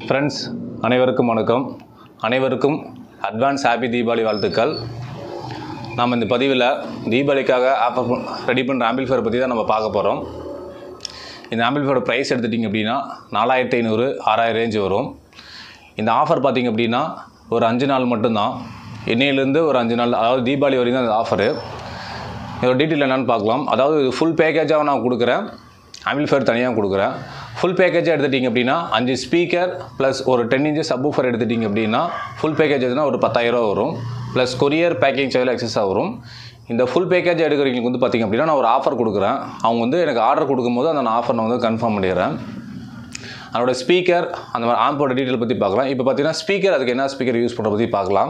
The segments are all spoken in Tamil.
ஃப்ரெண்ட்ஸ் அனைவருக்கும் வணக்கம் அனைவருக்கும் அட்வான்ஸ் ஹாப்பி தீபாவளி வாழ்த்துக்கள் நாம் இந்த பதிவில் தீபாவளிக்காக ஆஃபர் ரெடி பண்ணுற ஆம்பிள்ஃபேர் பற்றி தான் நம்ம பார்க்க போகிறோம் இந்த ஆம்பிள்ஃபேரோட ப்ரைஸ் எடுத்துட்டிங்க அப்படின்னா நாலாயிரத்தி ஐநூறு ஆறாயிரம் ரேஞ்ச் வரும் இந்த ஆஃபர் பார்த்திங்க அப்படின்னா ஒரு அஞ்சு நாள் மட்டும்தான் இன்னையிலேருந்து ஒரு அஞ்சு நாள் அதாவது தீபாவளி வரைக்கும் தான் இந்த ஆஃபரு இதோட டீட்டெயில் என்னென்னு பார்க்கலாம் அதாவது இது ஃபுல் பேக்கேஜாக நான் கொடுக்குறேன் ஆம்பிள்ஃபேர் தனியாக கொடுக்குறேன் ஃபுல் பேக்கேஜாக எடுத்துட்டிங்க அப்படின்னா அஞ்சு ஸ்பீக்கர் ப்ளஸ் ஒரு டென் இன்ச்சஸ் சப்வூஃபர் எடுத்துட்டிங்க அப்படின்னா ஃபுல் பேக்கேஜ் வந்து ஒரு பத்தாயிரம் வரும் ப்ளஸ் கொரியர் பேக்கிங் சார்ஜில் எக்ஸஸாக வரும் இந்த ஃபுல் பேக்கேஜ் எடுக்கிறவங்களுக்கு வந்து பார்த்திங்க அப்படின்னா நான் ஒரு ஆஃபர் கொடுக்குறேன் அவங்க வந்து எனக்கு ஆர்டர் கொடுக்கும்போது அந்த ஆஃபர் நான் வந்து கன்ஃபார்ம் பண்ணிடுறேன் அதோட ஸ்பீக்கர் அந்த மாதிரி ஆம்போட டீட்டெயில் பற்றி பார்க்கலாம் இப்போ பார்த்தீங்கன்னா ஸ்பீக்கர் அதுக்கு என்ன ஸ்பீக்கர் யூஸ் பண்ணுற பற்றி பார்க்கலாம்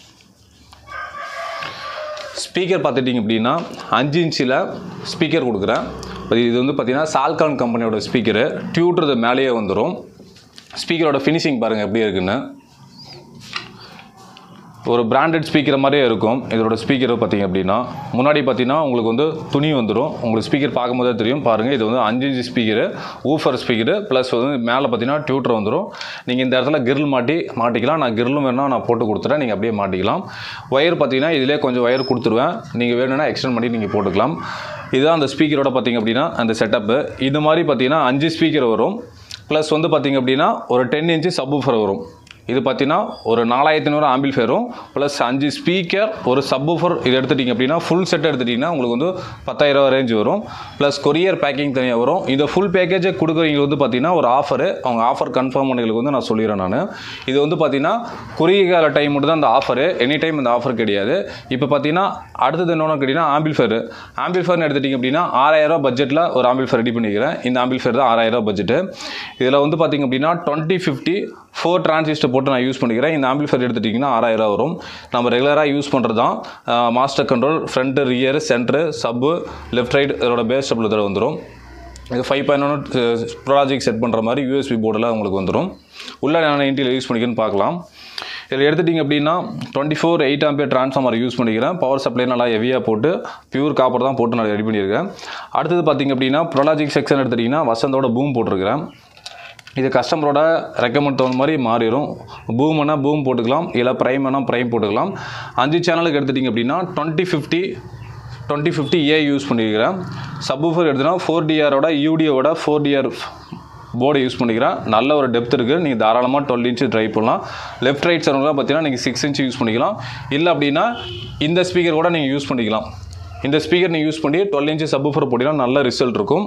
ஸ்பீக்கர் பார்த்துட்டிங்க அப்படின்னா அஞ்சு இன்ச்சில் ஸ்பீக்கர் கொடுக்குறேன் அது இது வந்து பார்த்தீங்கன்னா சால்கான் கம்பெனியோட ஸ்பீக்கரு டியூட்ரு மேலேயே வந்துடும் ஸ்பீக்கரோட ஃபினிஷிங் பாருங்கள் எப்படி இருக்குன்னு ஒரு பிராண்டட் ஸ்பீக்கர் மாதிரியே இருக்கும் இதோட ஸ்பீக்கர் பார்த்தீங்க அப்படின்னா முன்னாடி பார்த்தீங்கன்னா உங்களுக்கு வந்து துணி வந்துடும் உங்களுக்கு ஸ்பீக்கர் பார்க்கும்போதே தெரியும் பாருங்கள் இது வந்து அஞ்சு inch speaker woofer speaker plus வந்து மேலே பார்த்தீங்கன்னா டியூட்டர் வந்துடும் நீங்கள் இந்த இடத்துல கிரில் மாட்டி மாட்டிக்கலாம் நான் கிரிலும் வேணால் நான் போட்டு கொடுத்துறேன் நீங்கள் அப்படியே மாட்டிக்கலாம் ஒயர் பார்த்தீங்கன்னா இதிலே கொஞ்சம் ஒயர் கொடுத்துருவேன் நீங்கள் வேணும்னா எக்ஸ்டெண்ட் பண்ணி நீங்கள் போட்டுக்கலாம் இதுதான் அந்த ஸ்பீக்கரோட பார்த்தீங்க அப்படின்னா அந்த செட்டப்பு இது மாதிரி பார்த்தீங்கன்னா அஞ்சு ஸ்பீக்கர் வரும் ப்ளஸ் வந்து பார்த்தீங்க அப்படின்னா ஒரு டென் இன்ச்சு சப்வூஃபர் வரும் இது பார்த்தீங்கன்னா ஒரு நாலாயிரத்தி நூறு ஆம்பிள்ஃபேரும் ப்ளஸ் அஞ்சு ஸ்பீக்கர் ஒரு சப்வூஃபர் இது எடுத்துட்டிங்க அப்படின்னா ஃபுல் செட் எடுத்துட்டிங்கன்னா உங்களுக்கு வந்து பத்தாயிரம் ரேஞ்ச் வரும் ப்ளஸ் கொரியர் பேக்கிங் தனியாக வரும் இந்த ஃபுல் பேக்கேஜை கொடுக்குறவங்களுக்கு வந்து பார்த்தீங்கன்னா ஒரு ஆஃபரு அவங்க ஆஃபர் கன்ஃபார்ம் பண்ணவங்களுக்கு வந்து நான் சொல்லிடுறேன் நான் இது வந்து பார்த்தீங்கன்னா குறுகிய கால டைம் மட்டும் தான் இந்த ஆஃபரு எனி டைம் இந்த ஆஃபர் கிடையாது இப்போ பார்த்தீங்கன்னா அடுத்தது என்னென்னு கேட்டிங்கன்னா ஆம்பிள்ஃபேர் ஆம்பிள்ஃபேர்னு எடுத்துட்டிங்க அப்படின்னா ஆறாயிரம் பட்ஜெட்டில் ஒரு ஆம்பிள்ஃபேர் ரெடி பண்ணிக்கிறேன் இந்த ஆம்பிள்ஃபேர் தான் ஆறாயிரம் பட்ஜெட்டு இதில் வந்து பார்த்தீங்க அப்படின்னா டுவெண்ட்டி ஃபிஃப்டி ஃபோர் டிரான்சிஸ்டர் போட்டு நான் யூஸ் பண்ணிக்கிறேன் இந்த ஆம்பிள்ஃபேர் எடுத்துட்டிங்கன்னா ஆறாயிரம் வரும் நம்ம ரெகுலராக யூஸ் பண்ணுறது தான் master control front rear centre sub left right இதோட பேஸ் டபுள் இதில் வந்துடும் இது five point one project set பண்ணுற மாதிரி யூஎஸ்பி போர்டில் உங்களுக்கு வந்துடும் உள்ளே நான் இன்டியில் யூஸ் பண்ணிக்கன்னு பார்க்கலாம் இதில் எடுத்துட்டிங்க அப்படின்னா twenty four eight ampere transformer use பண்ணிக்கிறேன் பவர் சப்ளை நல்லா ஹெவியாக போட்டு பியூர் காப்பர் தான் போட்டு நான் ரெடி பண்ணியிருக்கேன் அடுத்தது பார்த்திங்க அப்படின்னா ப்ரொலாஜிக் செக்ஷன் எடுத்துட்டிங்கன்னா வசந்தோட பூம் போட்டிருக்கிறேன் இது கஸ்டமரோட ரெக்கமெண்ட் தகுந்த மாதிரி மாறிடும் பூம்னா பூம் போட்டுக்கலாம் இல்லை ப்ரைம்னா ப்ரைம் போட்டுக்கலாம் அஞ்சு சேனலுக்கு எடுத்துட்டிங்க அப்படின்னா twenty fifty twenty fifty A use பண்ணியிருக்கிறேன் சப்வூஃபர் எடுத்துனா ஃபோர் டிஆரோட யூடியோட ஃபோர் டிஆர் போர்டு யூஸ் பண்ணிக்கிறேன் நல்ல ஒரு டெப்த் இருக்குது நீங்கள் தாராளமாக டுவெல் இன்ச்சு ட்ரை பண்ணலாம் லெஃப்ட் ரைட் சரௌண்ட்லாம் பார்த்தீங்கன்னா நீங்கள் சிக்ஸ் இன்ச்சு யூஸ் பண்ணிக்கலாம் இல்லை அப்படின்னா இந்த ஸ்பீக்கர் கூட நீங்கள் யூஸ் பண்ணிக்கலாம் இந்த ஸ்பீக்கர் நீங்கள் யூஸ் பண்ணி டுவெல் இன்ச்சு சப்வூஃபர் போட்டிங்கன்னா நல்ல ரிசல்ட் இருக்கும்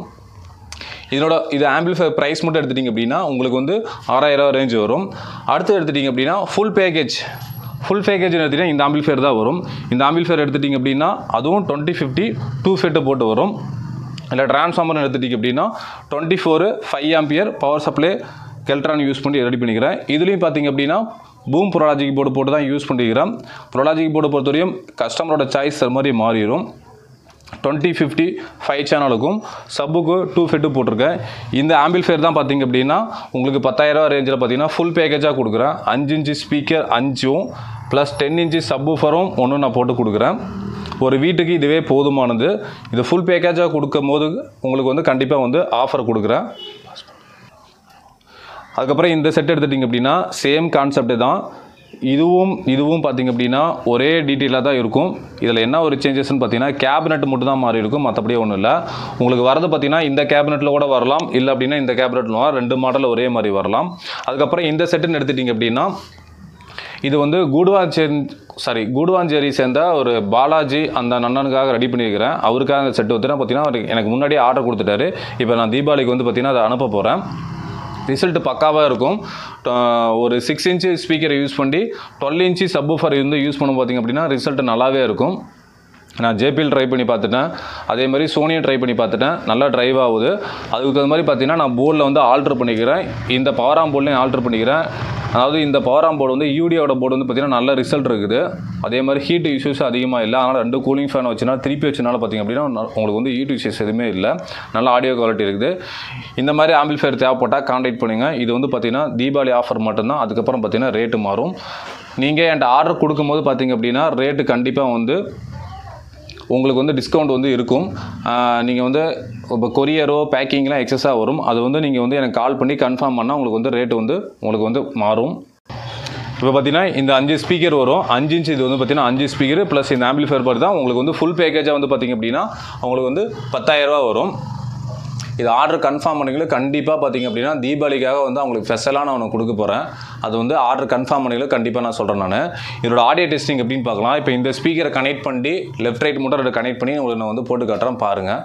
இதனோட இது ஆம்பிள்ஃபை ப்ரைஸ் மட்டும் எடுத்துட்டிங்க அப்படின்னா உங்களுக்கு வந்து ஆறாயிரம் ரேஞ்ச் வரும் அடுத்து எடுத்துட்டிங்க அப்படின்னா ஃபுல் பேக்கேஜ் ஃபுல் பேக்கேஜ் எடுத்துட்டிங்கன்னா இந்த ஆம்பிள்ஃபேர் தான் வரும் இந்த ஆம்பிள்ஃபேர் எடுத்துட்டிங்க அப்படின்னா அதுவும் டுவெண்ட்டி ஃபிஃப்டி டூ ஃபெட்டு போட்டு வரும் இல்லை ட்ரான்ஸ்ஃபார்மர் எடுத்துட்டிங்க அப்படின்னா twenty four five ampere power supply Keltron use பண்ணி ரெடி பண்ணிக்கிறேன் இதுலேயும் பார்த்தீங்க அப்படின்னா பூம் ப்ரொலாஜிக் போர்டு போட்டு தான் யூஸ் பண்ணிக்கிறேன் ப்ரொலாஜிக் போர்டு பொறுத்தவரையும் கஸ்டமரோட சாய்ஸ் அது மாதிரி மாறிடும் டுவெண்ட்டி ஃபிஃப்டி ஃபைவ் சேனலுக்கும் சப்புக்கு டூ ஃபிட்டு போட்டிருக்கேன் இந்த ஆம்பிள்ஃபேர் தான் பார்த்தீங்க அப்படின்னா உங்களுக்கு பத்தாயிரரூவா ரேஞ்சில் பார்த்தீங்கன்னா ஃபுல் பேக்கேஜாக கொடுக்குறேன் அஞ்சு இன்ச்சு ஸ்பீக்கர் அஞ்சும் ப்ளஸ் டென் இன்ச்சு சப்வூஃபரும் ஒன்றும் நான் போட்டு கொடுக்குறேன் ஒரு வீட்டுக்கு இதுவே போதுமானது இது ஃபுல் பேக்கேஜாக கொடுக்கும் போது உங்களுக்கு வந்து கண்டிப்பாக வந்து ஆஃபர் கொடுக்குறேன் அதுக்கப்புறம் இந்த செட் எடுத்துட்டிங்க அப்படின்னா சேம் கான்செப்ட் தான் இதுவும் இதுவும் பார்த்திங்க அப்படின்னா ஒரே டீட்டெயிலாக தான் இருக்கும் இதில் என்ன ஒரு சேஞ்சஸ்னு பார்த்தீங்கன்னா கேபினெட் மட்டும் தான் மாறி இருக்கும் மற்றபடி ஒன்றும் இல்லை உங்களுக்கு வரது பார்த்தீங்கன்னா இந்த கேபினெட்டில் கூட வரலாம் இல்லை அப்படின்னா இந்த கேபினெட்டில் ரெண்டு மாடல் ஒரே மாதிரி வரலாம் அதுக்கப்புறம் இந்த செட்டுன்னு எடுத்துட்டிங்க அப்படின்னா இது வந்து கூடுவாஞ்சேரி சாரி கூடுவாஞ்சேரி சேர்ந்த ஒரு பாலாஜி அந்த நன்னனுக்காக ரெடி பண்ணியிருக்கிறேன் அவருக்காக அந்த செட்டு வந்து பார்த்தீங்கன்னா அவருக்கு எனக்கு முன்னாடியே ஆர்டர் கொடுத்துட்டாரு இப்போ நான் தீபாவளிக்கு வந்து பார்த்தீங்கன்னா அதை அனுப்ப போகிறேன் ரிசல்ட் பக்காவாக இருக்கும் ஒரு சிக்ஸ் இன்ச்சு ஸ்பீக்கரை யூஸ் பண்ணி டுவெல் இன்ச்சு சப்வூஃபர் வந்து யூஸ் பண்ண பார்த்திங்க அப்படின்னா ரிசல்ட் நல்லாவே இருக்கும் நான் ஜேபிஎல் ட்ரை பண்ணி பார்த்துட்டேன் அதே மாதிரி சோனியும் ட்ரை பண்ணி பார்த்துட்டேன் நல்லா ட்ரைவ் ஆகுது அதுக்கு தகுந்த மாதிரி பார்த்தீங்கன்னா நான் போர்டில் வந்து ஆல்ட்ரு பண்ணிக்கிறேன் இந்த பவராம் போர்ட்லையும் ஆல்ட்ரு பண்ணிக்கிறேன் அதாவது இந்த பவராம் போர்டு வந்து யூடியோட போர்டு வந்து பார்த்திங்கன்னா நல்ல ரிசல்ட் இருக்குது அதே மாதிரி ஹீட் இஷ்யூஸ் அதிகமாக இல்லை அதனால் ரெண்டு கூலிங் ஃபேன் வச்சுனா திருப்பி வச்சனால பார்த்திங்க அப்படின்னா உங்களுக்கு வந்து ஹீட் இஷ்யூஸ் எதுவுமே இல்லை நல்ல ஆடியோ குவாலிட்டி இருக்குது இந்த மாதிரி ஆம்பிள்ஃபேர் தேவைப்பட்டால் காண்டாக்ட் பண்ணுங்கள் இது வந்து பார்த்திங்கன்னா தீபாவளி ஆஃபர் மட்டும்தான் அதுக்கப்புறம் பார்த்திங்கன்னா ரேட்டு மாறும் நீங்கள் என்கிட்ட ஆர்டர் கொடுக்கும்போது பார்த்திங்க அப்படின்னா ரேட்டு கண்டிப்பாக வந்து உங்களுக்கு வந்து டிஸ்கவுண்ட் வந்து இருக்கும் நீங்கள் வந்து இப்போ கொரியரோ பேக்கிங்லாம் எக்ஸஸாக வரும் அது வந்து நீங்கள் வந்து எனக்கு கால் பண்ணி கன்ஃபார்ம் பண்ணால் உங்களுக்கு வந்து ரேட்டு வந்து உங்களுக்கு வந்து மாறும் இப்போ பார்த்தீங்கன்னா இந்த அஞ்சு ஸ்பீக்கர் வரும் அஞ்சு இன்ச் இது வந்து பார்த்தீங்கன்னா அஞ்சு ஸ்பீக்கர் ப்ளஸ் இந்த ஆம்பிளிஃபையர் பார்த்து தான் உங்களுக்கு வந்து ஃபுல் பேக்கேஜாக வந்து பார்த்தீங்க அப்படின்னா உங்களுக்கு வந்து 10000 ரூபாய் வரும் இது ஆர்டர் கன்ஃபார்ம் பண்ணிக்கல கண்டிப்பாக பார்த்தீங்க அப்படின்னா தீபாவளிக்காக வந்து அவங்களுக்கு ஸ்பெஷலாக நான் ஒன்று கொடுக்க போகிறேன் அது வந்து ஆர்டர் கன்ஃபார்ம் பண்ணிக்கல கண்டிப்பாக நான் சொல்கிறேன் நான் இதோட ஆடியோ டெஸ்டிங் எப்படின்னு பார்க்கலாம் இப்போ இந்த ஸ்பீக்கரை கனெக்ட் பண்ணி லெஃப்ட் ரைட் மட்டும் ரெண்டு கனெக்ட் பண்ணி உங்களுக்கு நான் வந்து போட்டு காட்டுறேன் பாருங்கள்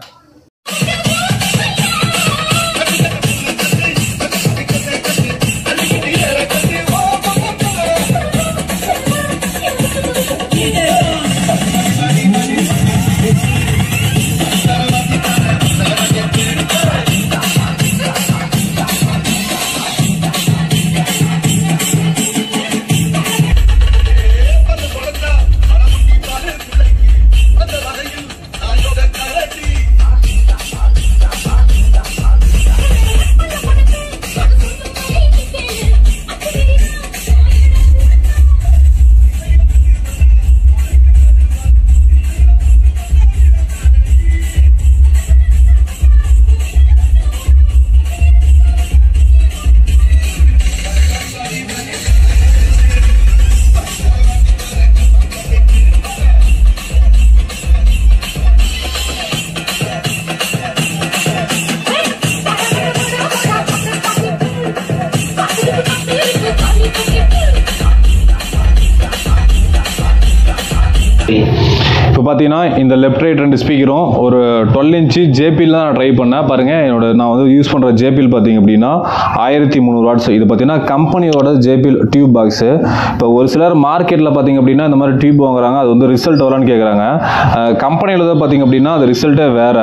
இப்போ பார்த்தீங்கன்னா இந்த லெஃப்ட் ரைட் ரெண்டு ஸ்பீக்கரும் ஒரு டுவெல் இன்ச்சு ஜேபியில் தான் நான் ட்ரை பண்ணேன் பாருங்கள் என்னோட நான் வந்து யூஸ் பண்ணுற ஜேபில் பார்த்தீங்க அப்படின்னா ஆயிரத்தி முந்நூறு வாட்ஸ் இது பார்த்தீங்கன்னா கம்பெனியோட ஜேபில் டியூப் பாக்ஸு இப்போ ஒரு சிலர் மார்க்கெட்டில் பார்த்தீங்க அப்படின்னா இந்த மாதிரி டியூப் வாங்குறாங்க அது வந்து ரிசல்ட் வரலான்னு கேட்குறாங்க கம்பெனியில் தான் பார்த்தீங்க அப்படின்னா அது ரிசல்ட்டே வேறு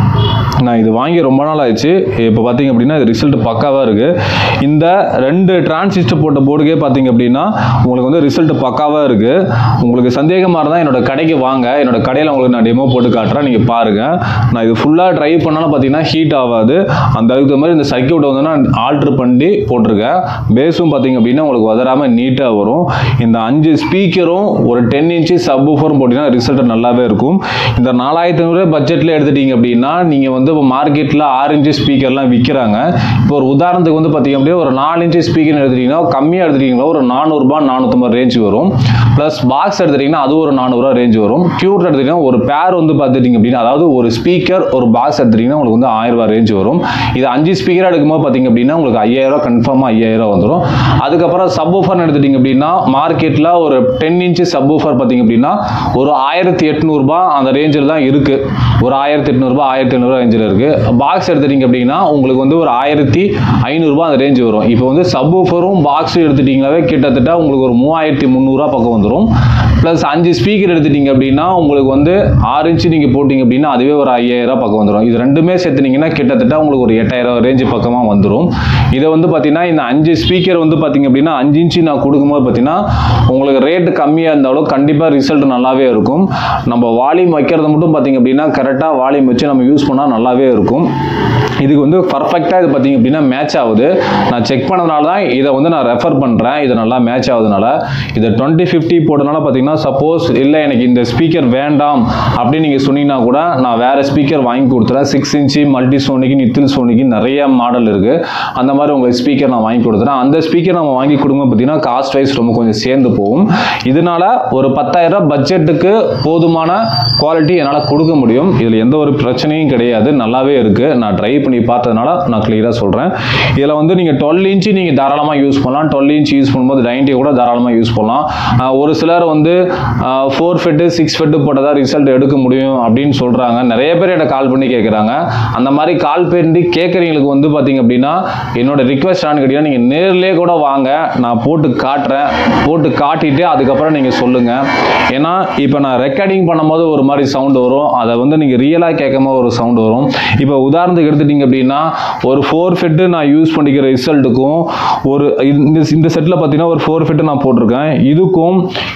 நான் இது வாங்கி ரொம்ப நாள் ஆயிடுச்சு இப்போ பார்த்தீங்க அப்படின்னா இது ரிசல்ட் பக்காவாக இருக்குது இந்த ரெண்டு டிரான்சிஸ்டர் போட்ட போர்டுக்கே பார்த்தீங்க அப்படின்னா உங்களுக்கு வந்து ரிசல்ட் பக்காவாக இருக்குது உங்களுக்கு சந்தேகமாக இருந்தால் என்னோட கடைக்கு வாங்க என்னோட கடையில் உங்களுக்கு நான் டெமோ போட்டு காட்டுறேன் நீங்கள் பாருங்கள் நான் இது ஃபுல்லாக ட்ரை பண்ணாலும் பார்த்தீங்கன்னா ஹீட் ஆகாது அந்த அளவுக்கு தகுந்த மாதிரி இந்த சர்க்கியூட்டை வந்து நான் ஆல்ட்ரு பண்ணி போட்டிருக்கேன் பேஸும் பார்த்தீங்க அப்படின்னா உங்களுக்கு உதறாமல் நீட்டாக வரும் இந்த அஞ்சு ஸ்பீக்கரும் ஒரு டென் இன்ச்சு சப் ஃபோரும் போட்டிங்கன்னா ரிசல்ட் நல்லாவே இருக்கும் இந்த நாலாயிரத்தி ஐநூறு பட்ஜெட்டில் எடுத்துட்டீங்க அப்படின்னா நீங்கள் வந்து இப்போ மார்க்கெட்டில் ஆறு இன்ச்சு ஸ்பீக்கர்லாம் விற்கிறாங்க இப்போ ஒரு உதாரணத்துக்கு வந்து பார்த்தீங்க அப்படின்னா ஒரு நாலு இன்ச்சு ஸ்பீக்கர் எடுத்துட்டீங்கன்னா கம்மியாக எடுத்துட்டீங்கன்னா ஒரு நானூறுபா நானூற்றம்பது ரேஞ்ச் வரும் ப்ளஸ் பாக்ஸ் எடுத்துட்டீங்கன்னா அது ஒரு நானூறுரூவா ரேஞ்ச் வரும் கியூட் எடுத்துட்டீங்கன்னா ஒரு பேர் வந்து பார்த்துட்டீங்க அப்படின்னா அதாவது ஒரு ஸ்பீக்கர் ஒரு பாக்ஸ் எடுத்துட்டீங்கன்னா உங்களுக்கு வந்து ஆயிரம் ரூபாய் ரேஞ்ச் வரும் இது அஞ்சு ஸ்பீக்கராக எடுக்கும்போது பார்த்தீங்க அப்படின்னா உங்களுக்கு ஐயாயிரம் கன்ஃபார்மாக ஐயாயிரம் வந்துடும் அதுக்கப்புறம் சப் ஊஃபர் எடுத்துட்டீங்க அப்படின்னா மார்க்கெட்டில் ஒரு டென் இன்ச்சு சப் ஊஃபர் பார்த்தீங்க அப்படின்னா ஒரு ஆயிரத்தி எட்நூறுபா அந்த ரேஞ்சில் தான் இருக்குது ஒரு ஆயிரத்தி எட்நூறுபா ஆயிரத்தி எண்ணூறுபா ரேஞ்சில் இருக்குது பாக்ஸ் எடுத்துட்டீங்க அப்படின்னா உங்களுக்கு வந்து ஒரு ஆயிரத்தி ஐநூறுரூபா அந்த ரேஞ்ச் வரும் இப்போ வந்து சப் ஊஃபரும் பாக்ஸும் எடுத்துட்டீங்களாவே கிட்டத்தட்ட உங்களுக்கு ஒரு மூவாயிரத்தி முந்நூறுரூவா பக்கம் வந்துடும் ப்ளஸ் அஞ்சு ஸ்பீக்கர் எடுத்துட்டீங்க அப்படின்னா உங்களுக்கு வந்து ஆறு இன்ச்சு நீங்கள் போட்டிங்க அப்படின்னா அதுவே ஒரு ஐயாயிரம் பக்கம் வந்துடும் இது ரெண்டுமே சேர்த்துனீங்கன்னா கிட்டத்தட்ட உங்களுக்கு ஒரு எட்டாயிரம் ரேஞ்சு பக்கமாக வந்துடும் இதை வந்து பார்த்தீங்கன்னா இந்த அஞ்சு ஸ்பீக்கர் வந்து பார்த்தீங்க அப்படின்னா அஞ்சு இன்ச்சு நான் கொடுக்கும்போது பார்த்தீங்கன்னா உங்களுக்கு ரேட்டு கம்மியாக இருந்தாலும் கண்டிப்பாக ரிசல்ட் நல்லாவே இருக்கும் நம்ம வால்யூம் வைக்கிறது மட்டும் பார்த்தீங்க அப்படின்னா கரெக்டாக வால்யூம் வச்சு நம்ம யூஸ் பண்ணால் நல்லாவே இருக்கும் இதுக்கு வந்து பர்ஃபெக்டாக இது பார்த்தீங்க அப்படின்னா மேட்ச் ஆகுது நான் செக் பண்ணதுனால தான் இதை வந்து நான் ரெஃபர் பண்ணுறேன் இது நல்லா மேட்ச் ஆகுதுனால இதை டுவெண்ட்டி ஃபிஃப்டி போட்டனால பார்த்தீங்கன்னா சப்போஸ் இல்லை எனக்கு இந்த ஸ்பீக்கர் வேண்டாம் அப்படின்னு நீங்கள் சொன்னீங்கன்னா கூட நான் வேறு ஸ்பீக்கர் வாங்கி கொடுத்துறேன் சிக்ஸ் இன்ச்சு மல்டி சோனிக்கு நித்தில் சோனிக்கு நிறைய மாடல் இருக்குது அந்த மாதிரி உங்களுக்கு ஸ்பீக்கர் நான் வாங்கி கொடுத்துறேன் அந்த ஸ்பீக்கர் நம்ம வாங்கி கொடுங்க பார்த்தீங்கன்னா காஸ்ட் வைஸ் ரொம்ப கொஞ்சம் சேர்ந்து போகும் இதனால ஒரு பத்தாயிரம் பட்ஜெட்டுக்கு போதுமான குவாலிட்டி என்னால் கொடுக்க முடியும் இதில் எந்த ஒரு பிரச்சனையும் கிடையாது நல்லாவே இருக்குது நான் ட்ரை பண்ணி பார்த்ததுனால நான் கிளியராக சொல்கிறேன் இதில் வந்து நீங்கள் டுவெல் இன்ச்சு நீங்கள் தாராளமாக யூஸ் பண்ணலாம் டுவெல் இன்ச் யூஸ் பண்ணும்போது நைன்ட்டி கூட தாராளமாக யூஸ் பண்ணலாம் ஆஹ் ஒரு சிலர் வந்து ஃபோர் ஃபெட்டு சிக்ஸ் ஃபெட்டு போட்டால் தான் ரிசல்ட் எடுக்க முடியும் அப்படின்னு சொல்கிறாங்க நிறைய பேர் என்னை கால் பண்ணி கேட்குறாங்க அந்த மாதிரி கால் பண்ணி கேட்குறவங்களுக்கு வந்து பார்த்தீங்க அப்படின்னா என்னோட ரிக்வஸ்ட் ஆனு கேட்டீங்கன்னா நீங்கள் நேர்லேயே கூட வாங்க நான் போட்டு காட்டுறேன் போட்டு காட்டிட்டு அதுக்கப்புறம் நீங்கள் சொல்லுங்கள் ஏன்னா இப்போ நான் ரெக்கார்டிங் பண்ணும்போது ஒரு மாதிரி சவுண்ட் வரும் அதை வந்து நீங்கள் ரியலாக கேட்கும் போது ஒரு சவுண்ட் வரும் இப்போ உதாரணத்துக்கு எடுத்துட்டீங்க அப்படின்னா ஒரு ஃபோர் ஃபெட்டு நான் யூஸ் பண்ணிக்கிற ரிசல்ட்டுக்கும் ஒரு இந்த இந்த செட்டில் பார்த்தீங்கன்னா ஒரு ஃபோர் ஃபெட்டு நான் போட்டிருக்கேன் இதுக்கும் இந்த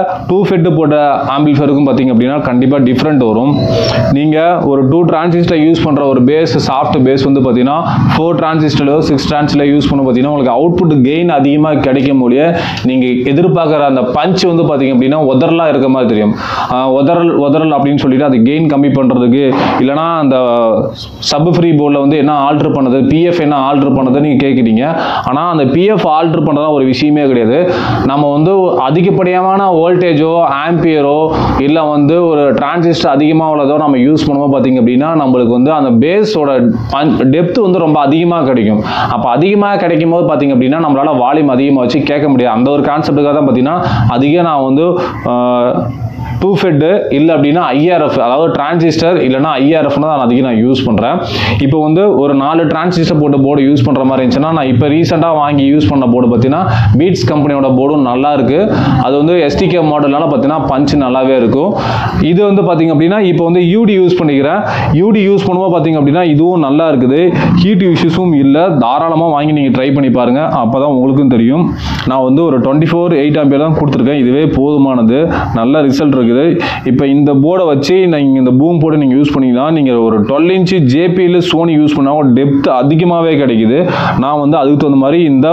டூ ஃபெட்டு போட்ட ஆம்பிள்ஃபேருக்கும் பார்த்தீங்க அப்படின்னா கண்டிப்பாக டிஃப்ரெண்ட் வரும் நீங்கள் ஒரு டூ டிரான்சிஸ்டர் யூஸ் பண்ணுற ஒரு பேஸ் சாஃப்ட் பேஸ் வந்து பார்த்தீங்கன்னா ஃபோர் டிரான்சிஸ்டரோ சிக்ஸ் டிரான்சிஸ்டர் யூஸ் பண்ண பார்த்தீங்கன்னா உங்களுக்கு அவுட்புட் கெயின் அதிகமாக கிடைக்கும் முடிய நீங்கள் எதிர்பார்க்குற அந்த பஞ்ச் வந்து பார்த்தீங்க அப்படின்னா உதறலாக இருக்க மாதிரி தெரியும் ஆஹ் உதறல் உதறல் அப்படின்னு சொல்லிட்டு அது கெயின் கம்மி பண்ணுறதுக்கு இல்லைனா அந்த சப் ஃப்ரீ போர்டில் வந்து என்ன ஆல்ட்ரு பண்ணது பிஎஃப் என்ன ஆல்ட்ரு பண்ணது நீங்கள் கேட்குறீங்க ஆனால் அந்த பிஎஃப் ஆல்ட்ரு பண்ணுறதா ஒரு விஷயமே கிடையாது நம்ம வந்து அதிகப்படியான வோல்டேஜோ ஆம்பியரோ இல்லை வந்து ஒரு டிரான்சிஸ்டர் அதிகமாக உள்ளதோ நம்ம யூஸ் பண்ணும்போது பார்த்தீங்க அப்படின்னா நம்மளுக்கு வந்து அந்த பேஸோட டெப்த் வந்து ரொம்ப அதிகமாக கிடைக்கும் அப்போ அதிகமாக கிடைக்கும் போது பார்த்தீங்க அப்படின்னா நம்மளால வால்யூம் அதிகமாக வச்சு கேட்க முடியாது அந்த ஒரு கான்செப்ட்டுக்காக தான் பார்த்தீங்கன்னா அதிகம் நான் வந்து டூ ஃபெட்டு இல்லை அப்படின்னா ஐஆர்எஃப் அதாவது டிரான்சிஸ்டர் இல்லைனா ஐஆர்எஃப்னு தான் அதிகம் நான் யூஸ் பண்ணுறேன் இப்போ வந்து ஒரு நாலு டிரான்சிஸ்டர் போட்டு போர்டு யூஸ் பண்ணுற மாதிரி இருந்துச்சுன்னா நான் இப்போ ரீசெண்டாக வாங்கி யூஸ் பண்ண போர்டு பார்த்தீங்கன்னா பீட்ஸ் கம்பெனியோட போர்டும் நல்லா இருக்கு அது வந்து எஸ்டிகே மாடல்னால பார்த்தீங்கன்னா பஞ்ச் நல்லாவே இருக்கும் இது வந்து பார்த்தீங்க அப்படின்னா இப்போ வந்து யூடி யூஸ் பண்ணிக்கிறேன் யூடி யூஸ் பண்ணும்போது பார்த்தீங்க அப்படின்னா இதுவும் நல்லா இருக்குது ஹீட் இஷ்யூஸும் இல்லை தாராளமாக வாங்கி நீங்கள் ட்ரை பண்ணி பாருங்கள் அப்போ தான் உங்களுக்கும் தெரியும் நான் வந்து ஒரு டுவெண்ட்டி ஃபோர் எயிட் ஆம்பியர் தான் கொடுத்துருக்கேன் இதுவே போதுமானது நல்ல ரிசல்ட் இருக்குது இப்போ இந்த போர்டை வச்சு நீங்கள் இந்த பூம் போர்டு நீங்கள் யூஸ் பண்ணீங்கன்னா நீங்கள் ஒரு டுவெல் இன்ச்சு ஜேபியில் சோனி யூஸ் பண்ணால் டெப்த் அதிகமாகவே கிடைக்குது நான் வந்து அதுக்கு தகுந்த மாதிரி இந்த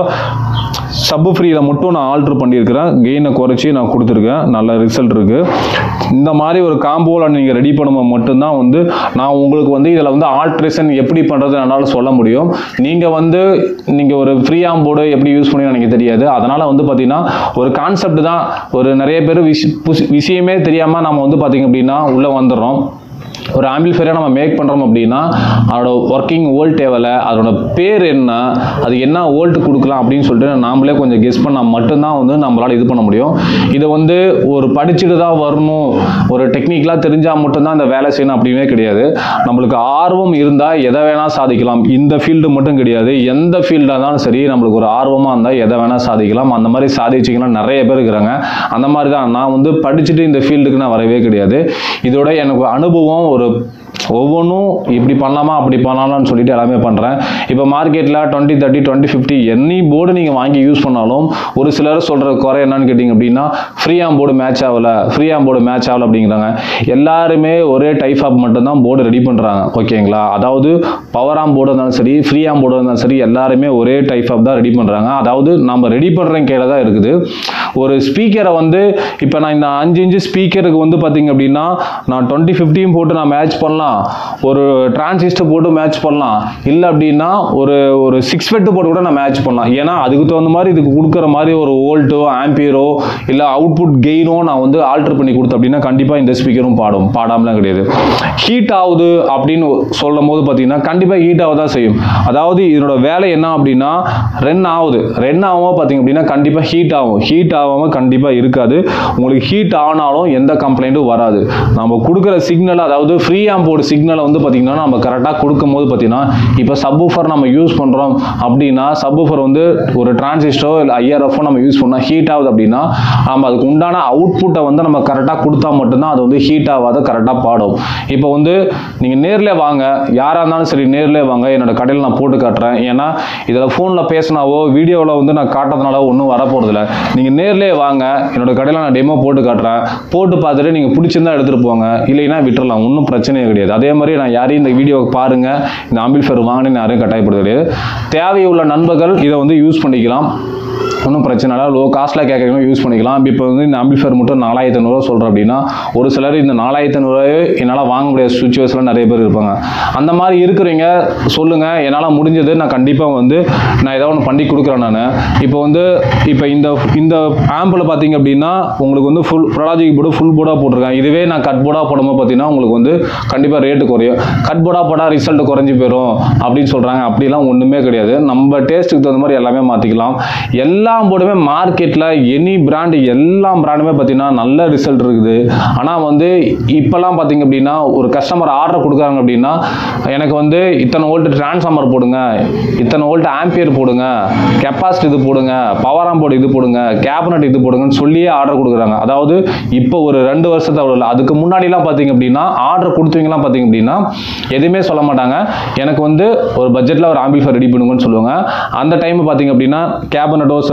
சப் ஃப்ரீயில் மட்டும் நான் ஆல்ட்ரு பண்ணியிருக்கிறேன் கெயினை குறைச்சி நான் கொடுத்துருக்கேன் நல்ல ரிசல்ட் இருக்குது இந்த மாதிரி ஒரு காம்போவில் நீங்கள் ரெடி பண்ணும்போது மட்டும்தான் வந்து நான் உங்களுக்கு வந்து இதில் வந்து ஆல்ட்ரேஷன் எப்படி பண்ணுறது என்னால் சொல்ல முடியும் நீங்கள் வந்து நீங்கள் ஒரு ஃப்ரீ ஆம் போர்டு எப்படி யூஸ் பண்ணி எனக்கு தெரியாது அதனால் வந்து பார்த்தீங்கன்னா ஒரு கான்செப்ட் தான் ஒரு நிறைய பேர் விஷ புஸ்- விஷயமே தெரியாமல் நம்ம வந்து பார்த்தீங்க அப்படின்னா உள்ளே வந்துடுறோம் ஒரு ஆம்பிள்ஃபேரை நம்ம மேக் பண்ணுறோம் அப்படின்னா அதோட ஒர்க்கிங் வோல்ட் தேவையில்ல அதோட பேர் என்ன அது என்ன வோல்ட் கொடுக்கலாம் அப்படின்னு சொல்லிட்டு நாமளே கொஞ்சம் கெஸ் பண்ணால் மட்டும்தான் வந்து நம்மளால் இது பண்ண முடியும் இதை வந்து ஒரு படிச்சுட்டு தான் வரணும் ஒரு டெக்னிக்கலாக தெரிஞ்சால் மட்டும்தான் இந்த வேலை செய்யணும் அப்படின்னே கிடையாது நம்மளுக்கு ஆர்வம் இருந்தால் எதை வேணால் சாதிக்கலாம் இந்த ஃபீல்டு மட்டும் கிடையாது எந்த ஃபீல்டாக இருந்தாலும் சரி நம்மளுக்கு ஒரு ஆர்வமாக இருந்தால் எதை வேணால் சாதிக்கலாம் அந்த மாதிரி சாதிச்சிங்கன்னா நிறைய பேர் இருக்கிறாங்க அந்த மாதிரி தான் நான் வந்து படிச்சுட்டு இந்த ஃபீல்டுக்கு நான் வரவே கிடையாது இதோட எனக்கு அனுபவம் ஒரு ஒவ்வொன்றும் இப்படி பண்ணலாமா அப்படி பண்ணலாம்னு சொல்லிட்டு எல்லாமே பண்ணுறேன் இப்போ மார்க்கெட்டில் twenty thirty twenty fifty any board நீங்கள் வாங்கி யூஸ் பண்ணாலும் ஒரு சிலர் சொல்கிற குறை என்னன்னு கேட்டிங்க அப்படின்னா ஃப்ரீ ஆம் போர்டு மேட்ச் ஆகலை ஃப்ரீ ஆம் போர்டு மேட்ச் ஆகலை அப்படிங்கிறாங்க எல்லாருமே ஒரே டைப் ஆப் மட்டும்தான் போர்டு ரெடி பண்ணுறாங்க ஓகேங்களா அதாவது பவர் ஆம் போர்டு இருந்தாலும் சரி ஃப்ரீ ஆம் போர்டு இருந்தாலும் சரி எல்லாருமே ஒரே டைப் ஆப் தான் ரெடி பண்ணுறாங்க அதாவது நம்ம ரெடி பண்ணுற கையில் தான் இருக்குது ஒரு ஸ்பீக்கரை வந்து இப்போ நான் இந்த அஞ்சு இன்ச்சு ஸ்பீக்கருக்கு வந்து பார்த்தீங்க அப்படின்னா நான் டுவெண்ட்டி ஃபிஃப்டியும் போட்டு நான் மேட்ச் பண்ணலாம் ஒரு டிரான்சிஸ்டர் போட்டு மேட்ச் பண்ணலாம் இல்லை அப்படின்னா ஒரு ஒரு சிக்ஸ் ஃபெட்டு போட்டு கூட நான் மேட்ச் பண்ணலாம் ஏன்னா அதுக்கு தகுந்த மாதிரி இதுக்கு கொடுக்குற மாதிரி ஒரு வோல்ட்டோ ஆம்பியரோ இல்லை அவுட்புட் கெயினோ நான் வந்து ஆல்டர் பண்ணி கொடுத்தேன் அப்படின்னா கண்டிப்பாக இந்த ஸ்பீக்கரும் பாடும் பாடாமலாம் கிடையாது ஹீட் ஆகுது அப்படின்னு சொல்லும் போது பார்த்தீங்கன்னா கண்டிப்பாக ஹீட் ஆக தான் செய்யும் அதாவது இதனோட வேலை என்ன அப்படின்னா ரன் ஆகுது ரன் ஆகாமல் பார்த்தீங்க அப்படின்னா கண்டிப்பாக ஹீட் ஆகும் ஹீட் ஆகாமல் கண்டிப்பாக இருக்காது உங்களுக்கு ஹீட் ஆனாலும் எந்த கம்ப்ளைண்ட்டும் வராது நம்ம கொடுக்குற சிக்னல் அதாவது ஃப்ரீ ஆம்போர்டு சிக்னலை வந்து பார்த்தீங்கன்னா நம்ம கரெக்டாக கொடுக்கும்போது பார்த்தீங்கன்னா இப்போ சப்வூஃபர் நம்ம யூஸ் பண்ணுறோம் அப்படின்னா சப்வூஃபர் வந்து ஒரு டிரான்சிஸ்டரோ இல்லை ஐஆர்எஃபோ நம்ம யூஸ் பண்ணால் ஹீட் ஆகுது அப்படின்னா நம்ம அதுக்கு உண்டான அவுட்புட்டை வந்து நம்ம கரெக்டாக கொடுத்தா மட்டும்தான் அது வந்து ஹீட் ஆகாத கரெக்டாக பாடும் இப்போ வந்து நீங்கள் நேரில் வாங்க யாராக இருந்தாலும் சரி நேரில் வாங்க என்னோட கடையில் நான் போட்டு காட்டுறேன் ஏன்னா இதில் ஃபோனில் பேசினாவோ வீடியோவில் வந்து நான் காட்டுறதுனால ஒன்றும் வரப்போகிறதில்ல நீங்கள் நேர்லேயே வாங்க என்னோட கடையில் நான் டெமோ போட்டு காட்டுறேன் போட்டு பார்த்துட்டு நீங்கள் பிடிச்சிருந்தா எடுத்துகிட்டு போங்க இல்லைன்னா விட்டுறலாம் ஒன்றும் பிரச்சனையே கிடையாது அதே மாதிரி நான் யாரையும் இந்த வீடியோவை பாருங்கள் இந்த ஆம்பிள்ஃபேர் வாங்கினு யாரையும் கட்டாயப்படுது கிடையாது தேவையுள்ள நண்பர்கள் இதை வந்து யூஸ் பண்ணிக்கலாம் ஒன்றும் பிரச்சனை இல்லை லோ காஸ்ட்டில் கேட்கறவங்க யூஸ் பண்ணிக்கலாம் இப்போ வந்து இந்த ஆம்பிள்ஃபேர் மட்டும் நாலாயிரத்தி ஐநூறுவா சொல்கிறேன் அப்படின்னா ஒரு சிலர் இந்த நாலாயிரத்தி ஐநூறுவாயே என்னால் வாங்க முடியாத சுச்சுவேஷனில் நிறைய பேர் இருப்பாங்க அந்த மாதிரி இருக்கிறவங்க சொல்லுங்கள் என்னால் முடிஞ்சது நான் கண்டிப்பாக வந்து நான் ஏதாவது ஒன்று பண்ணி கொடுக்குறேன் நான் இப்போ வந்து இப்போ இந்த இந்த ஆம்பில் பார்த்தீங்க அப்படின்னா உங்களுக்கு வந்து ஃபுல் ப்ரொலாஜிக் போர்டு ஃபுல் போர்டாக போட்டிருக்கேன் இதுவே நான் கட் போர்டாக போடும்போது பார்த்தீங்கன்னா உங்களுக்கு வந்து கண்டிப்பாக ரேட்டு குறையும் கட் போர்டாக போட்டால் ரிசல்ட் குறைஞ்சி போயிடும் அப்படின்னு சொல்கிறாங்க அப்படிலாம் ஒன்றுமே கிடையாது நம்ம டேஸ்ட்டுக்கு தகுந்த மாதிரி எல்லாமே மாற்றிக்கலாம் எல்லா போர்டுமே மார்க்கெட்டில் எனி பிராண்டு எல்லா பிராண்டுமே பார்த்தீங்கன்னா நல்ல ரிசல்ட் இருக்குது ஆனால் வந்து இப்போல்லாம் பார்த்தீங்க அப்படின்னா ஒரு கஸ்டமர் ஆர்டர் கொடுக்குறாங்க அப்படின்னா எனக்கு வந்து இத்தனை வோல்ட் டிரான்ஸ்ஃபார்மர் போடுங்க இத்தனை வோல்ட் ஆம்பியர் போடுங்க கெப்பாசிட்டி இது போடுங்க பவர் ஆம் போர்டு இது போடுங்க கேபினட் இது போடுங்கன்னு சொல்லியே ஆர்டர் கொடுக்குறாங்க அதாவது இப்போ ஒரு ரெண்டு வருஷத்தை அவ்வளோ இல்லை அதுக்கு முன்னாடிலாம் பார்த்தீங்க அப்படின்னா ஆர்டர் கொடுத்தவங்கலாம் பார்த்தீங்க அப்படின்னா எதுவுமே சொல்ல மாட்டாங்க எனக்கு வந்து ஒரு பட்ஜெட்டில் ஒரு ஆம்பிள்ஃபர் ரெடி பண்ணுங்கன்னு சொல்லுவாங்க அந்த டைம் பார்த்தீங்க அப்படின்னா கேபினட்டோ சரி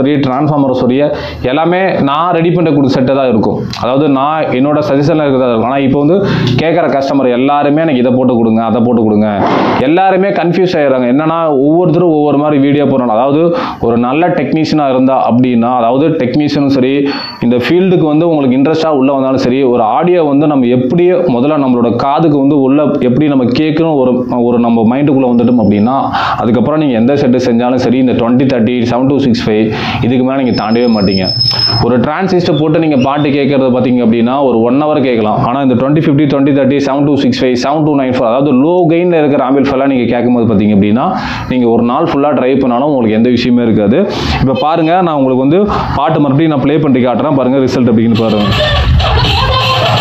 சரி டிரான்ஸ்ஃபார்மர் சரி எல்லாமே நான் ரெடி பண்ண கொடுத்த செட்டை தான் இருக்கும் அதாவது நான் என்னோட சஜஷனில் இருக்கிறதா இருக்கும் ஆனால் இப்போ வந்து கேட்குற கஸ்டமர் எல்லாருமே எனக்கு இதை போட்டு கொடுங்க அதை போட்டு கொடுங்க எல்லாருமே கன்ஃபியூஸ் ஆயிடுறாங்க என்னன்னா ஒவ்வொருத்தரும் ஒவ்வொரு மாதிரி வீடியோ போடுறாங்க அதாவது ஒரு நல்ல டெக்னீஷியனாக இருந்தா அப்படின்னா அதாவது டெக்னீஷியனும் சரி இந்த ஃபீல்டுக்கு வந்து உங்களுக்கு இன்ட்ரெஸ்டாக உள்ள வந்தாலும் சரி ஒரு ஆடியோ வந்து நம்ம எப்படி முதல்ல நம்மளோட காதுக்கு வந்து உள்ள எப்படி நம்ம கேட்கணும் ஒரு ஒரு நம்ம மைண்டுக்குள்ளே வந்துட்டோம் அப்படின்னா அதுக்கப்புறம் நீங்கள் எந்த செட்டு செஞ்சாலும் சரி இந்த twenty thirty seven two six five இதுக்கு மேலே நீங்கள் தாண்டவே மாட்டீங்க ஒரு டிரான்சிஸ்டர் போட்டு நீங்கள் பாட்டு கேட்கறது பார்த்தீங்க அப்படின்னா ஒரு ஒன் ஹவர் கேட்கலாம் ஆனால் இந்த twenty fifty twenty thirty seven two six five seven two nine four அதாவது லோ கெயினில் இருக்கிற ஆம்பிள் ஃபெல்லாம் நீங்கள் கேட்கும்போது பார்த்தீங்க அப்படின்னா நீங்கள் ஒரு நாள் ஃபுல்லாக ட்ரை பண்ணாலும் உங்களுக்கு எந்த விஷயமே இருக்காது இப்போ பாருங்கள் நான் உங்களுக்கு வந்து பாட்டு மறுபடியும் நான் ப்ளே பண்ணி காட்டுறேன் பாருங்கள் ரிசல்ட் எப்படின்னு பாருங்கள்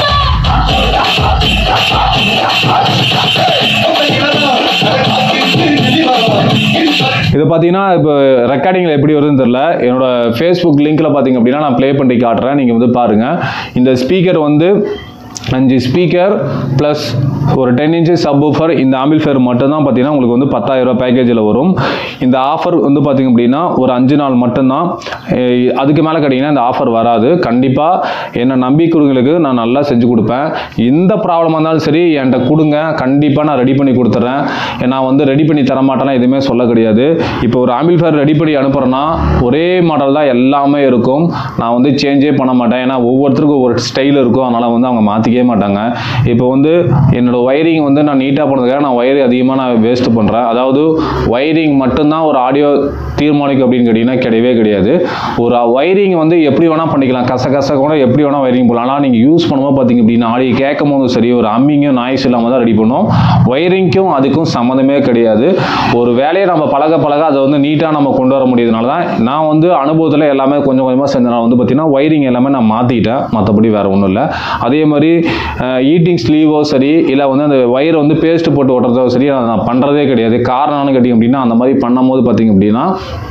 இது பார்த்தீங்கன்னா இப்போ ரெக்கார்டிங்கில் எப்படி வருதுன்னு தெரில என்னோட ஃபேஸ்புக் லிங்க்கில் பார்த்தீங்க அப்படின்னா நான் ப்ளே பண்ணி காட்டுறேன் நீங்கள் வந்து பாருங்கள் இந்த ஸ்பீக்கர் வந்து அஞ்சு ஸ்பீக்கர் ப்ளஸ் ஒரு டென் இன்ச்சஸ் சப்வூஃபர் இந்த ஆம்பிள்ஃபேர் மட்டும்தான் பார்த்தீங்கன்னா உங்களுக்கு வந்து பத்தாயிரம் ரூபாய் பேக்கேஜில் வரும் இந்த ஆஃபர் வந்து பார்த்தீங்க அப்படின்னா ஒரு அஞ்சு நாள் மட்டும்தான் அஹ் அதுக்கு மேலே கேட்டிங்கன்னா இந்த ஆஃபர் வராது கண்டிப்பாக என்னை நம்பி கொடுங்களுக்கு நான் நல்லா செஞ்சு கொடுப்பேன் எந்த ப்ராப்ளமாக இருந்தாலும் சரி என்கிட்ட கொடுங்க கண்டிப்பாக நான் ரெடி பண்ணி கொடுத்துட்றேன் நான் வந்து ரெடி பண்ணி தர மாட்டேன்னா எதுவுமே சொல்ல கிடையாது இப்போ ஒரு ஆம்பிள்ஃபேர் ரெடி பண்ணி அனுப்புகிறேன்னா ஒரே மாடல் தான் எல்லாமே இருக்கும் நான் வந்து சேஞ்சே பண்ண மாட்டேன் ஏன்னா ஒவ்வொருத்தருக்கும் ஒரு ஸ்டைல் இருக்கும் அதனால் வந்து அவங்க மாற்றிக்கவே மாட்டாங்க இப்போ வந்து என்னோட ஒயரிங் வந்து நான் நீட்டாக பண்ணதுக்காக நான் ஒயர் அதிகமாக நான் வேஸ்ட் பண்ணுறேன் அதாவது ஒயரிங் மட்டும்தான் ஒரு ஆடியோ தீர்மானிக்கும் அப்படின்னு கேட்டிங்கன்னா கிடையவே கிடையாது ஒரு ஒயரிங் வந்து எப்படி வேணால் பண்ணிக்கலாம் கச கச கூட எப்படி வேணால் ஒயரிங் போடலாம் ஆனால் நீங்கள் யூஸ் பண்ணும்போது பார்த்தீங்க அப்படின்னா ஆடியோ கேட்கும் போதும் சரி ஒரு அம்மிங்கும் நாய்ஸ் இல்லாமல் தான் ரெடி பண்ணோம் ஒயரிங்க்கும் அதுக்கும் சம்மந்தமே கிடையாது ஒரு வேலையை நம்ம பழக பழக அதை வந்து நீட்டாக நம்ம கொண்டு வர முடியுதுனால தான் நான் வந்து அனுபவத்தில் எல்லாமே கொஞ்சம் கொஞ்சமாக செஞ்சனால வந்து பார்த்தீங்கன்னா ஒயரிங் எல்லாமே நான் மாற்றிட்டேன் மற்றபடி வேறு ஒன்றும் இல்லை அதே மாதிரி ஈட்டிங் ஸ்லீவோ சரி இல்லை வந்து அந்த ஒயரை வந்து பேஸ்ட் போட்டு ஓட்டுறதோ சரி அதை நான் பண்ணுறதே கிடையாது காரணம்னு கேட்டிங்க அப்படின்னா அந்த மாதிரி பண்ணும்போது பார்த்தீங்க அப்படின்னா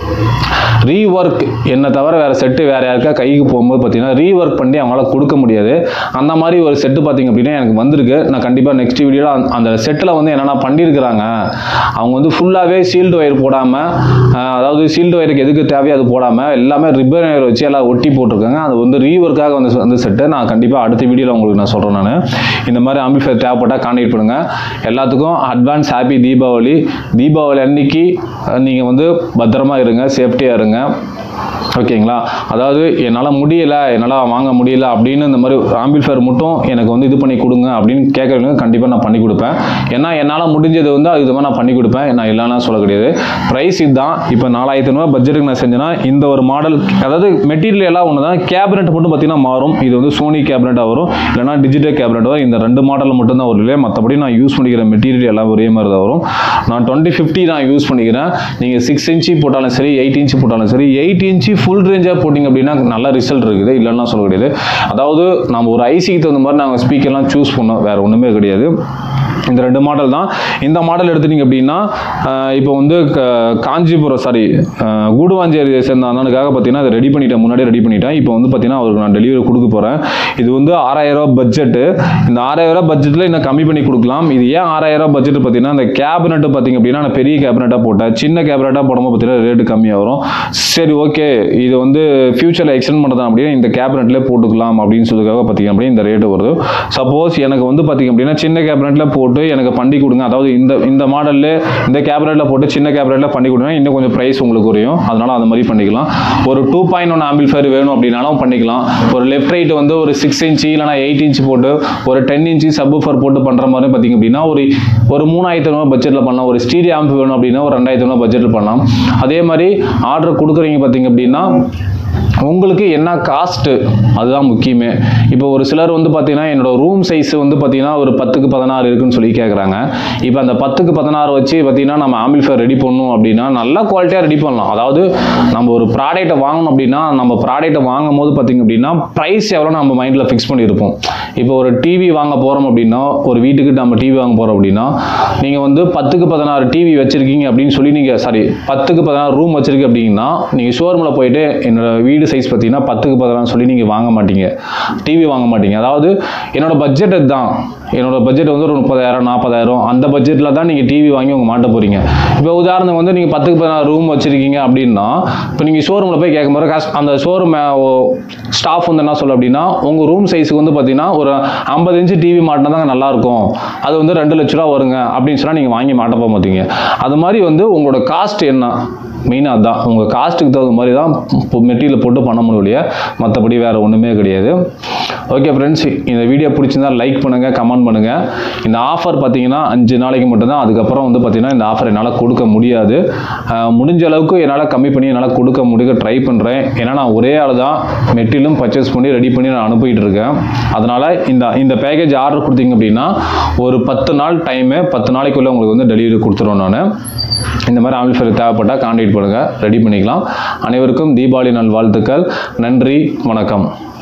ரீஒர்க் என்னை தவிர வேறு செட்டு வேறு யாருக்கா கைக்கு போகும்போது பார்த்தீங்கன்னா ரீஒர்க் பண்ணி அவங்களால கொடுக்க முடியாது அந்த மாதிரி ஒரு செட்டு பார்த்தீங்க அப்படின்னா எனக்கு வந்திருக்கு நான் கண்டிப்பாக நெக்ஸ்ட் வீடியோவில் அந்த செட்டில் வந்து என்னென்ன பண்ணியிருக்கிறாங்க அவங்க வந்து ஃபுல்லாகவே சீல்டு ஒயர் போடாமல் அதாவது சீல்டு ஒயருக்கு எதுக்கு தேவையோ அது போடாமல் எல்லாமே ரிப்பன் ஒயர் வச்சு எல்லாம் ஒட்டி போட்டிருக்காங்க அது வந்து ரீஒர்க்காக வந்து அந்த செட்டு நான் கண்டிப்பாக அடுத்த வீடியோவில் உங்களுக்கு நான் சொல்கிறேன் நான் இந்த மாதிரி ஆம்பிள்ஃபயர் தேவைப்பட்டால் கான்டாக்ட் பண்ணுங்கள் எல்லாத்துக்கும் அட்வான்ஸ் ஹாப்பி தீபாவளி தீபாவளி அன்னைக்கு நீங்கள் வந்து பத்திரமா இருங்க சேஃப்டியாக இருங்க ஓகேங்களா அதாவது என்னால் முடியல என்னால் வாங்க முடியல அப்படின்னு இந்த மாதிரி ஆம்பிள்ஃபயர் மட்டும் எனக்கு வந்து இது பண்ணி கொடுங்க அப்படின்னு கேட்குறவங்க கண்டிப்பாக நான் பண்ணி கொடுப்பேன் ஏன்னா என்னால் முடிஞ்சது வந்து அது மாதிரி நான் பண்ணி கொடுப்பேன் நான் இல்லைன்னா சொல்ல கிடையாது ப்ரைஸ் இதுதான் இப்போ நாலாயிரத்தி ஐநூறுவா பட்ஜெட்டுக்கு நான் செஞ்சேன்னா இந்த ஒரு மாடல் அதாவது மெட்டீரியல் எல்லாம் ஒன்று தான் கேபினெட் மட்டும் பார்த்தீங்கன்னா மாறும் இது வந்து சோனி கேபினெட்டாக வரும் இல்லைனா டிஜிட்டல் கேபினெட் வரும் இந்த ரெண்டு மாடலில் மட்டும்தான் வரும் இல்லையா மற்றபடி நான் யூஸ் பண்ணிக்கிற மெட்டீரியல் எல்லாம் ஒரே மாதிரி தான் வரும் நான் டுவெண்ட்டி ஃபிஃப்டி நான் யூஸ் பண்ணிக்கிறேன் நீங்கள் சிக்ஸ் இன்ச்சு போட்டாலும் சரி எயிட் இன்ச்சு போட்டாலும் சரி எயிட் இன்ச்சு ஃபுல் ரேஞ்சாக போட்டிங்க அப்படின்னா நல்ல ரிசல்ட் இருக்குது இல்லைன்னா சொல்ல கிடையாது அதாவது நம்ம ஒரு ஐசிக்கு தகுந்த மாதிரி நாங்கள் ஸ்பீக்கர்லாம் சூஸ் பண்ணோம் வேறு ஒன்றுமே கிடையாது இந்த ரெண்டு மாடல் தான் இந்த மாடல் எடுத்துட்டீங்க அப்படின்னா ஆஹ் இப்போ வந்து க- காஞ்சிபுரம் சாரி கூடுவாஞ்சேரி சேர்ந்த அண்ணனுக்காக பார்த்தீங்கன்னா அதை ரெடி பண்ணிட்டேன் முன்னாடியே ரெடி பண்ணிட்டேன் இப்போ வந்து பார்த்தீங்கன்னா அவருக்கு நான் டெலிவரி கொடுக்க போகிறேன் இது வந்து ஆறாயிரம் ரூபாய் பட்ஜெட்டு இந்த ஆறாயிரம் ரூபாய் பட்ஜெட்டில் இன்னும் கம்மி பண்ணி கொடுக்கலாம் இது ஏன் ஆறாயிரம் ரூபாய் பட்ஜெட் பார்த்தீங்கன்னா இந்த கேபினெட்டு பார்த்தீங்க அப்படின்னா நான் பெரிய கேபினெட்டாக போட்டேன் சின்ன கேபினெட்டாக போடும்போது பார்த்தீங்கன்னா ரேட்டு கம்மியாக வரும் சரி ஓகே இது வந்து ஃபியூச்சரில் எக்ஸ்டெண்ட் பண்ணுறது அப்படின்னா இந்த கேபினெட்லேயே போட்டுக்கலாம் அப்படின்னு சொல்லுறதுக்காக பார்த்தீங்க அப்படின்னா இந்த ரேட்டு வருது சப்போஸ் எனக்கு வந்து பார்த்தீங்க அப்படின்னா சின்ன கேபினெட்டில் போட்டு எனக்கு பண்ணி கொடுங்க அதாவது இந்த இந்த மாடலில் இந்த கேபினெட்டில் போட்டு சின்ன கேபினெட்டில் பண்ணி கொடுங்க இன்னும் கொஞ்சம் ப்ரைஸ் உங்களுக்கு குறையும் அதனால அந்த மாதிரி பண்ணிக்கலாம் ஒரு டூ பாயிண்ட் ஒன் ஆம்பிள்ஃபயர் வேணும் அப்படின்னாலும் பண்ணிக்கலாம் ஒரு லெஃப்ட் ரைட் வந்து ஒரு சிக்ஸ் இன்ச்சு இல்லைனா எயிட் இன்ச் போட்டு ஒரு டென் இன்ச்சு சப்ஃபர் போட்டு பண்ணுற மாதிரி பார்த்தீங்க அப்படின்னா ஒரு ஒரு மூணாயிரத்தி ஐநூறு பட்ஜெட்டில் பண்ணலாம் ஒரு ஸ்டீடியோ ஆம்ப் வேணும் அப்படின்னா ஒரு ரெண்டாயிரத்தி ஐநூறு பட்ஜெட்டில் பண்ணலாம் அதே மாதிரி ஆர்டர் கொடுக்குறீங்க பார்த்தீங்க அப்படின்னா உங்களுக்கு என்ன காஸ்ட்டு அதுதான் முக்கியமே இப்போ ஒரு சிலர் வந்து பார்த்தீங்கன்னா என்னோட ரூம் சைஸ் வந்து பார்த்தீங்கன்னா ஒரு பத்துக்கு பதினாறு இருக்குன்னு சொல்லி கேட்குறாங்க இப்போ அந்த பத்துக்கு பதினாறு வச்சு பார்த்தீங்கன்னா நம்ம ஆம்பிள்ஃபயர் ரெடி பண்ணணும் அப்படின்னா நல்ல குவாலிட்டியாக ரெடி பண்ணலாம் அதாவது நம்ம ஒரு ப்ராடக்ட்டை வாங்கணும் அப்படின்னா நம்ம ப்ராடக்ட்டை வாங்கும் போது பார்த்தீங்க அப்படின்னா ப்ரைஸ் எவ்வளோ நம்ம மைண்டில் ஃபிக்ஸ் பண்ணியிருப்போம் இப்போ ஒரு டிவி வாங்க போகிறோம் அப்படின்னா ஒரு வீட்டுக்கு நம்ம டிவி வாங்க போகிறோம் அப்படின்னா நீங்கள் வந்து பத்துக்கு பதினாறு டிவி வச்சுருக்கீங்க அப்படின்னு சொல்லி நீங்கள் சாரி பத்துக்கு பதினாறு ரூம் வச்சுருக்கு அப்படின்னா நீங்கள் ஷோரூமில் போயிட்டு என்னோட வீடு சைஸ் பார்த்தீங்கன்னா பத்துக்கு பதினாறு சொல்லி நீங்கள் வாங்க மாட்டீங்க டிவி வாங்க மாட்டீங்க அதாவது என்னோட பட்ஜெட் தான் என்னோட பட்ஜெட் வந்து ஒரு முப்பதாயிரம் நாற்பதாயிரம் அந்த பட்ஜெட்டில் தான் நீங்கள் டிவி வாங்கி உங்கள் மாட்ட போகிறீங்க இப்போ உதாரணத்துக்கு வந்து நீங்கள் பத்துக்கு பதினாறு ரூம் வச்சுருக்கீங்க அப்படின்னா இப்போ நீங்கள் ஷோரூமில் போய் கேட்கும்போது காசு அந்த ஷோரூம் ஸ்டாஃப் வந்து என்ன சொல்ல அப்படின்னா உங்கள் ரூம் சைஸுக்கு வந்து பார்த்தீங்கன்னா ஒரு ஐம்பது இன்ச்சு டிவி மாட்டினா தாங்க நல்லாயிருக்கும் அது வந்து ரெண்டு லட்ச ரூபா வருங்க அப்படின்னு சொன்னால் நீங்கள் வாங்கி மாட்ட போக மாட்டீங்க அது மாதிரி வந்து உங்களோட காஸ்ட் என்ன மெயினாக அதுதான் உங்கள் காஸ்ட்டுக்கு தகுந்த மாதிரி தான் மெட்டீரியல் போட்டு பண்ண முடியும் இல்லையா மற்றபடி வேறு ஒன்றுமே கிடையாது ஓகே ஃப்ரெண்ட்ஸ் இந்த வீடியோ பிடிச்சிருந்தா லைக் பண்ணுங்கள் கமெண்ட் பண்ணுங்கள் இந்த ஆஃபர் பார்த்தீங்கன்னா அஞ்சு நாளைக்கு மட்டும்தான் அதுக்கப்புறம் வந்து பார்த்தீங்கன்னா இந்த ஆஃபர் என்னால் கொடுக்க முடியாது அஹ் முடிஞ்ச அளவுக்கு என்னால் கம்மி பண்ணி என்னால் கொடுக்க முடிய ட்ரை பண்ணுறேன் ஏன்னா நான் ஒரே ஆள் தான் மெட்டீரியலும் பர்ச்சேஸ் பண்ணி ரெடி பண்ணி நான் அனுப்பிட்டு இருக்கேன் அதனால் இந்த இந்த பேக்கேஜ் ஆர்டர் கொடுத்தீங்க அப்படின்னா ஒரு பத்து நாள் டைமு பத்து நாளைக்குள்ளே உங்களுக்கு வந்து டெலிவரி கொடுத்துருவேன் நான் இந்த மாதிரி ஆம்பிள்ஃபயர் தேவைப்பட்டால் கான்டாக்ட் பண்ணுங்கள் ரெடி பண்ணிக்கலாம் அனைவருக்கும் தீபாவளி நல்வாழ்த்துக்கள் நன்றி வணக்கம்